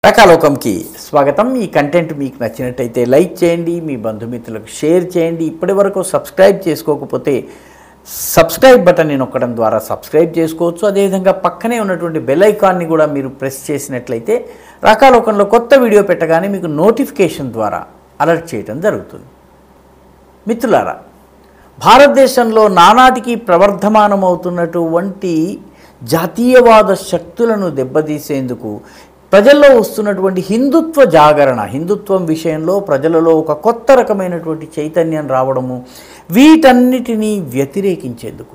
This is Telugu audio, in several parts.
రకాలోకంకి స్వాగతం ఈ కంటెంట్ మీకు నచ్చినట్టయితే లైక్ చేయండి మీ బంధుమిత్రులకు షేర్ చేయండి ఇప్పటి వరకు సబ్స్క్రైబ్ చేసుకోకపోతే సబ్స్క్రైబ్ బటన్ని నొక్కడం ద్వారా సబ్స్క్రైబ్ చేసుకోవచ్చు అదేవిధంగా పక్కనే ఉన్నటువంటి బెల్ ఐకాన్ని కూడా మీరు ప్రెస్ చేసినట్లయితే రకాలోకంలో కొత్త వీడియో పెట్టగానే మీకు నోటిఫికేషన్ ద్వారా అలర్ట్ చేయడం జరుగుతుంది మిత్రులారా భారతదేశంలో నానాటికి ప్రవర్ధమానమవుతున్నటువంటి జాతీయవాద శక్తులను దెబ్బతీసేందుకు ప్రజల్లో వస్తున్నటువంటి హిందుత్వ జాగరణ హిందుత్వం విషయంలో ప్రజలలో ఒక కొత్త రకమైనటువంటి చైతన్యం రావడము వీటన్నిటినీ వ్యతిరేకించేందుకు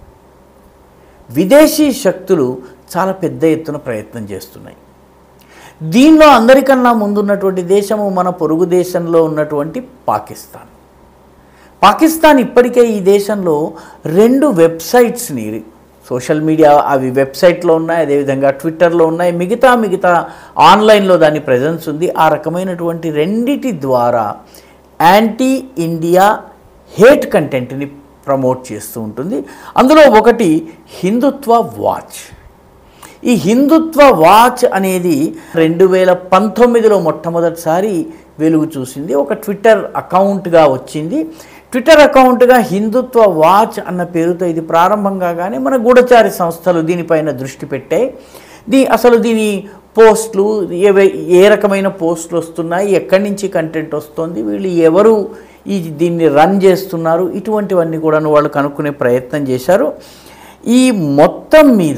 విదేశీ శక్తులు చాలా పెద్ద ఎత్తున ప్రయత్నం చేస్తున్నాయి దీనిలో అందరికన్నా ముందున్నటువంటి దేశము మన పొరుగు దేశంలో ఉన్నటువంటి పాకిస్తాన్ పాకిస్తాన్ ఇప్పటికే ఈ దేశంలో రెండు వెబ్సైట్స్ని సోషల్ మీడియా అవి వెబ్సైట్లో ఉన్నాయి అదేవిధంగా ట్విట్టర్లో ఉన్నాయి మిగతా మిగతా ఆన్లైన్లో దాని ప్రజెన్స్ ఉంది ఆ రకమైనటువంటి రెండిటి ద్వారా యాంటీ ఇండియా హేట్ కంటెంట్ని ప్రమోట్ చేస్తూ ఉంటుంది అందులో ఒకటి హిందుత్వ వాచ్ ఈ హిందుత్వ వాచ్ అనేది రెండు వేల పంతొమ్మిదిలో మొట్టమొదటిసారి వెలుగు చూసింది ఒక ట్విట్టర్ అకౌంట్గా వచ్చింది ట్విట్టర్ అకౌంట్గా హిందుత్వ వాచ్ అన్న పేరుతో ఇది ప్రారంభం కాగానే మన గూఢచారి సంస్థలు దీనిపైన దృష్టి పెట్టాయి దీ అసలు దీని పోస్టులు ఏవై ఏ రకమైన పోస్టులు వస్తున్నాయి ఎక్కడి నుంచి కంటెంట్ వస్తుంది వీళ్ళు ఎవరు ఈ దీన్ని రన్ చేస్తున్నారు ఇటువంటివన్నీ కూడా వాళ్ళు కనుక్కునే ప్రయత్నం చేశారు ఈ మొత్తం మీద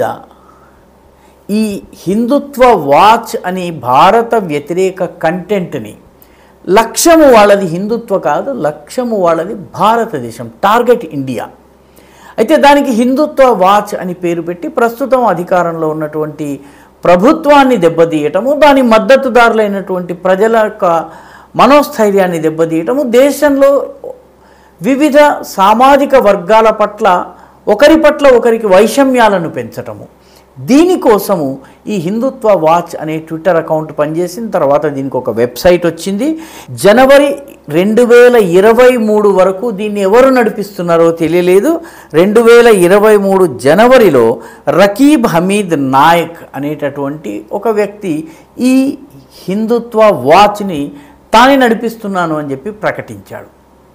ఈ హిందుత్వ వాచ్ అనే భారత వ్యతిరేక కంటెంట్ని లక్ష్యము వాళ్ళది హిందుత్వ కాదు లక్ష్యము వాళ్ళది భారతదేశం టార్గెట్ ఇండియా అయితే దానికి హిందుత్వ వాచ్ అని పేరు పెట్టి ప్రస్తుతం అధికారంలో ఉన్నటువంటి ప్రభుత్వాన్ని దెబ్బతీయటము దాని మద్దతుదారులైనటువంటి ప్రజల యొక్క మనోస్థైర్యాన్ని దెబ్బతీయటము దేశంలో వివిధ సామాజిక వర్గాల పట్ల ఒకరి పట్ల ఒకరికి వైషమ్యాలను పెంచటము దీనికోసము ఈ హిందుత్వ వాచ్ అనే ట్విట్టర్ అకౌంట్ పనిచేసిన తర్వాత దీనికి ఒక వెబ్సైట్ వచ్చింది జనవరి రెండు వేల ఇరవై మూడు వరకు దీన్ని ఎవరు నడిపిస్తున్నారో తెలియలేదు రెండు వేల ఇరవై మూడు జనవరిలో రకీబ్ హమీద్ నాయక్ అనేటటువంటి ఒక వ్యక్తి ఈ హిందుత్వ వాచ్ని తానే నడిపిస్తున్నాను అని చెప్పి ప్రకటించాడు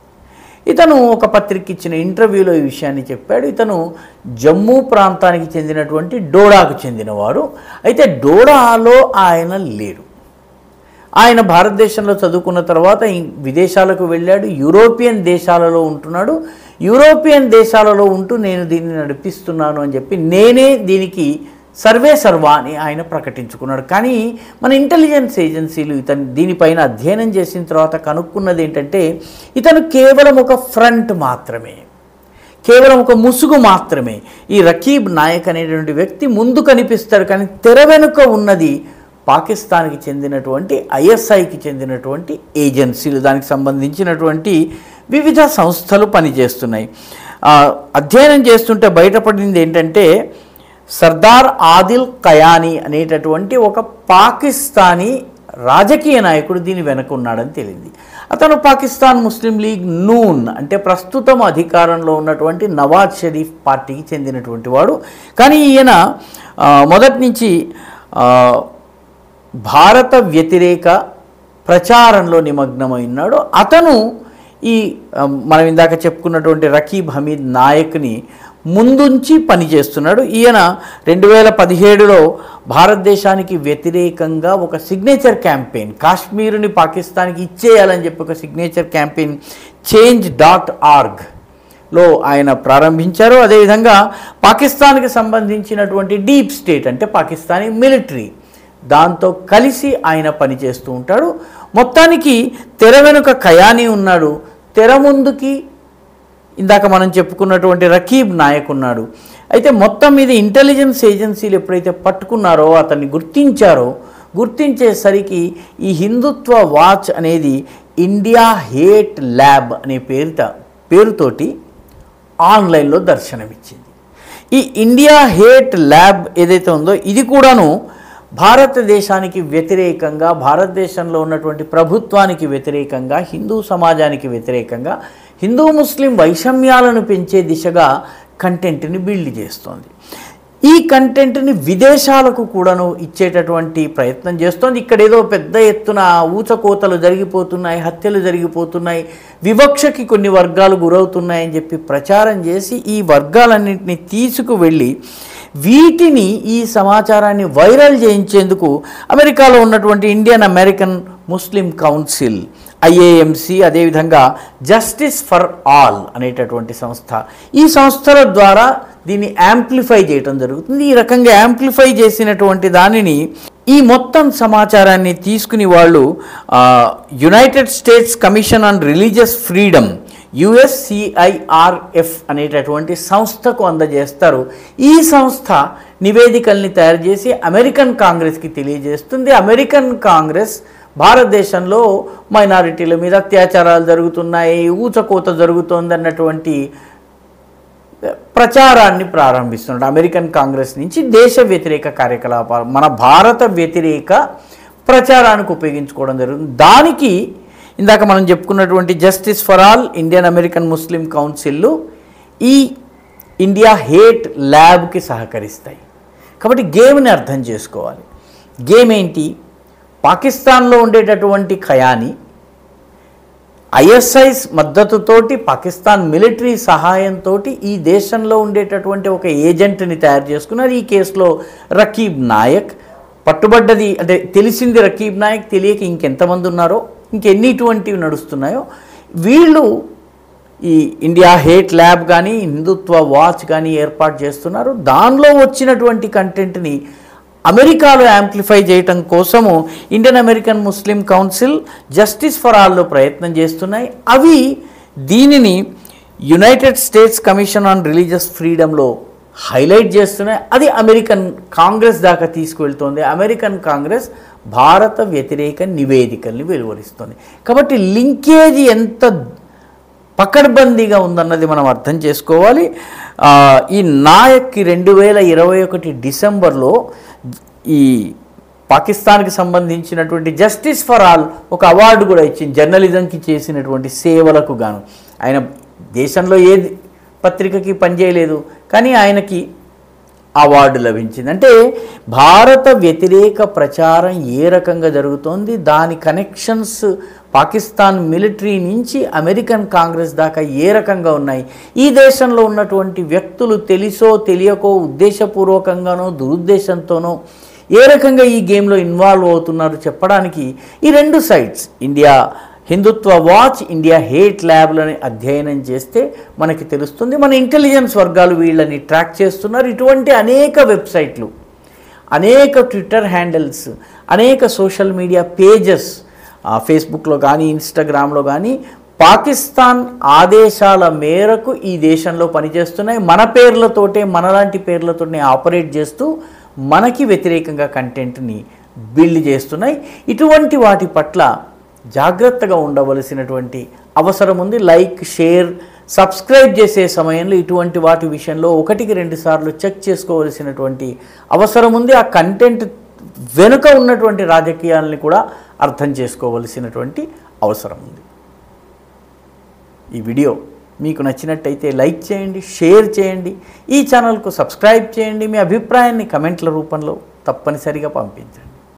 ఇతను ఒక పత్రిక ఇచ్చిన ఇంటర్వ్యూలో ఈ విషయాన్ని చెప్పాడు ఇతను జమ్మూ ప్రాంతానికి చెందినటువంటి డోడాకు చెందినవాడు అయితే డోడాలో ఆయన లేడు ఆయన భారతదేశంలో చదువుకున్న తర్వాత ఇం- విదేశాలకు వెళ్ళాడు యూరోపియన్ దేశాలలో ఉంటున్నాడు యూరోపియన్ దేశాలలో ఉంటూ నేను దీన్ని నడిపిస్తున్నాను అని చెప్పి నేనే దీనికి సర్వే సర్వా అని ఆయన ప్రకటించుకున్నాడు కానీ మన ఇంటెలిజెన్స్ ఏజెన్సీలు ఇతను దీనిపైన అధ్యయనం చేసిన తర్వాత కనుక్కున్నది ఏంటంటే ఇతను కేవలం ఒక ఫ్రంట్ మాత్రమే కేవలం ఒక ముసుగు మాత్రమే ఈ రకీబ్ నాయక్ అనేటువంటి వ్యక్తి ముందు కనిపిస్తాడు కానీ తెర వెనుక ఉన్నది పాకిస్తాన్కి చెందినటువంటి ఐఎస్ఐకి చెందినటువంటి ఏజెన్సీలు దానికి సంబంధించినటువంటి వివిధ సంస్థలు పనిచేస్తున్నాయి ఆ, అధ్యయనం చేస్తుంటే బయటపడింది ఏంటంటే సర్దార్ ఆదిల్ కయానీ అనేటటువంటి ఒక పాకిస్తానీ రాజకీయ నాయకుడు దీని వెనక ఉన్నాడని తేలింది అతను పాకిస్తాన్ ముస్లిం లీగ్ నూన్ అంటే ప్రస్తుతం అధికారంలో ఉన్నటువంటి నవాజ్ షరీఫ్ పార్టీకి చెందినటువంటి వాడు కానీ ఈయన ఆ, మొదటి నుంచి ఆ, భారత వ్యతిరేక ప్రచారంలో నిమగ్నమై ఉన్నాడు అతను ఈ ఆ, మనం ఇందాక చెప్పుకున్నటువంటి రకీబ్ హమీద్ నాయక్ని ముందుంచి పనిచేస్తున్నాడు ఈయన రెండు వేల పదిహేడులో భారతదేశానికి వ్యతిరేకంగా ఒక సిగ్నేచర్ క్యాంపెయిన్ కాశ్మీరుని పాకిస్తాన్కి ఇచ్చేయాలని చెప్పి ఒక signature campaign change dot org లో ఆయన ప్రారంభించారు అదేవిధంగా పాకిస్తాన్కి సంబంధించినటువంటి డీప్ స్టేట్ అంటే పాకిస్తానీ మిలిటరీ దాంతో కలిసి ఆయన పనిచేస్తూ ఉంటాడు మొత్తానికి తెర వెనుక కయానీ ఉన్నాడు తెర ముందుకి ఇందాక మనం చెప్పుకున్నటువంటి రకీబ్ నాయక్ ఉన్నాడు అయితే మొత్తం మీద ఇంటెలిజెన్స్ ఏజెన్సీలు ఎప్పుడైతే పట్టుకున్నారో అతన్ని గుర్తించారో గుర్తించేసరికి ఈ హిందుత్వ వాచ్ అనేది ఇండియా హేట్ ల్యాబ్ అనే పేరుత పేరుతోటి ఆన్లైన్లో దర్శనమిచ్చింది ఈ ఇండియా హేట్ ల్యాబ్ ఏదైతే ఉందో ఇది కూడాను భారతదేశానికి వ్యతిరేకంగా భారతదేశంలో ఉన్నటువంటి ప్రభుత్వానికి వ్యతిరేకంగా హిందూ సమాజానికి వ్యతిరేకంగా హిందూ ముస్లిం వైషమ్యాలను పెంచే దిశగా కంటెంట్ని బిల్డ్ చేస్తోంది ఈ కంటెంట్ని విదేశాలకు కూడాను ఇచ్చేటటువంటి ప్రయత్నం చేస్తోంది ఇక్కడ ఏదో పెద్ద ఎత్తున ఊచకోతలు జరిగిపోతున్నాయి హత్యలు జరిగిపోతున్నాయి వివక్షకి కొన్ని వర్గాలు గురవుతున్నాయని చెప్పి ప్రచారం చేసి ఈ వర్గాలన్నింటినీ తీసుకువెళ్ళి వీటిని ఈ సమాచారాన్ని వైరల్ చేయించేందుకు అమెరికాలో ఉన్నటువంటి Indian American Muslim council IAMC అదేవిధంగా జస్టిస్ ఫర్ ఆల్ అనేటటువంటి సంస్థ ఈ సంస్థల ద్వారా దీన్ని యాంప్లిఫై చేయటం జరుగుతుంది ఈ రకంగా యాంప్లిఫై చేసినటువంటి దానిని ఈ మొత్తం సమాచారాన్ని తీసుకుని వాళ్ళు United States commission on religious freedom USCIRF అనేటటువంటి సంస్థకు అందజేస్తారు ఈ సంస్థ నివేదికల్ని తయారు చేసి అమెరికన్ కాంగ్రెస్కి తెలియజేస్తుంది అమెరికన్ కాంగ్రెస్ భారతదేశంలో మైనారిటీల మీద అత్యాచారాలు జరుగుతున్నాయి ఊచకోత జరుగుతోంది అన్నటువంటి ప్రచారాన్ని ప్రారంభిస్తున్నాడు అమెరికన్ కాంగ్రెస్ నుంచి దేశ వ్యతిరేక కార్యకలాపాలు మన భారత వ్యతిరేక ప్రచారానికి ఉపయోగించుకోవడం జరుగుతుంది దానికి ఇందాక మనం చెప్పుకున్నటువంటి justice for all Indian American Muslim కౌన్సిల్లు ఈ ఇండియా హేట్ ల్యాబ్కి సహకరిస్తాయి కాబట్టి గేమ్ని అర్థం చేసుకోవాలి గేమ్ ఏంటి పాకిస్తాన్లో ఉండేటటువంటి ఖయాని ఐఎస్ఐస్ మద్దతుతోటి పాకిస్తాన్ మిలిటరీ సహాయంతో ఈ దేశంలో ఉండేటటువంటి ఒక ఏజెంట్ని తయారు చేసుకున్నారు ఈ కేసులో రకీబ్ నాయక్ పట్టుబడ్డది అంటే తెలిసింది రకీబ్ నాయక్ తెలియక ఇంకెంతమంది ఉన్నారో ఇంకెన్ని ఇటువంటివి నడుస్తున్నాయో వీళ్ళు ఈ ఇండియా హేట్ ల్యాబ్ కానీ హిందుత్వ వాచ్ కానీ ఏర్పాటు చేస్తున్నారు దానిలో వచ్చినటువంటి కంటెంట్ని అమెరికాలో యాంప్లిఫై చేయటం కోసము Indian American Muslim council justice for ఆల్లో ప్రయత్నం చేస్తున్నాయి అవి దీనిని United States commission on religious ఫ్రీడమ్లో హైలైట్ చేస్తున్నాయి అది అమెరికన్ కాంగ్రెస్ దాకా తీసుకువెళ్తోంది అమెరికన్ కాంగ్రెస్ భారత వ్యతిరేక నివేదికల్ని వెలువరిస్తుంది కాబట్టి లింకేజ్ ఎంత పకడ్బందీగా ఉందన్నది మనం అర్థం చేసుకోవాలి ఆ, ఈ నాయక్కి రెండు వేల ఇరవై ఒకటి డిసెంబర్లో ఈ పాకిస్తాన్కి సంబంధించినటువంటి జస్టిస్ ఫర్ ఆల్ ఒక అవార్డు కూడా ఇచ్చింది జర్నలిజంకి చేసినటువంటి సేవలకు గాను ఆయన దేశంలో ఏ పత్రికకి పనిచేయలేదు కానీ ఆయనకి అవార్డు లభించింది అంటే భారత వ్యతిరేక ప్రచారం ఏ రకంగా జరుగుతోంది దాని కనెక్షన్స్ పాకిస్తాన్ మిలిటరీ నుంచి అమెరికన్ కాంగ్రెస్ దాకా ఏ రకంగా ఉన్నాయి ఈ దేశంలో ఉన్నటువంటి వ్యక్తులు తెలిసో తెలియకో ఉద్దేశపూర్వకంగానో దురుద్దేశంతోనో ఏ రకంగా ఈ గేమ్లో ఇన్వాల్వ్ అవుతున్నారు చెప్పడానికి ఈ రెండు sites India Hindutva watch India hate ల్యాబ్లని అధ్యయనం చేస్తే మనకి తెలుస్తుంది మన ఇంటెలిజెన్స్ వర్గాలు వీళ్ళని ట్రాక్ చేస్తున్నారు ఇటువంటి అనేక వెబ్సైట్లు అనేక ట్విట్టర్ హ్యాండిల్స్ అనేక సోషల్ మీడియా పేజెస్ ఫేస్బుక్లో కానీ ఇన్స్టాగ్రామ్లో కానీ పాకిస్తాన్ ఆదేశాల మేరకు ఈ దేశంలో పనిచేస్తున్నాయి మన పేర్లతోటే మనలాంటి పేర్లతోనే ఆపరేట్ చేస్తూ మనకి వ్యతిరేకంగా కంటెంట్ని బిల్డ్ చేస్తున్నాయి ఇటువంటి వాటి పట్ల జాగ్రత్తగా ఉండవలసినటువంటి అవసరం ఉంది లైక్ షేర్ సబ్స్క్రైబ్ చేసే సమయంలో ఇటువంటి వాటి విషయంలో ఒకటికి రెండు సార్లు చెక్ చేసుకోవలసినటువంటి అవసరం ఉంది ఆ కంటెంట్ వెనుక ఉన్నటువంటి రాజకీయాలని కూడా అర్థం చేసుకోవలసినటువంటి అవసరం ఉంది ఈ వీడియో మీకు నచ్చినట్టయితే లైక్ చేయండి షేర్ చేయండి ఈ ఛానల్కు సబ్స్క్రైబ్ చేయండి మీ అభిప్రాయాన్ని కమెంట్ల రూపంలో తప్పనిసరిగా పంపించండి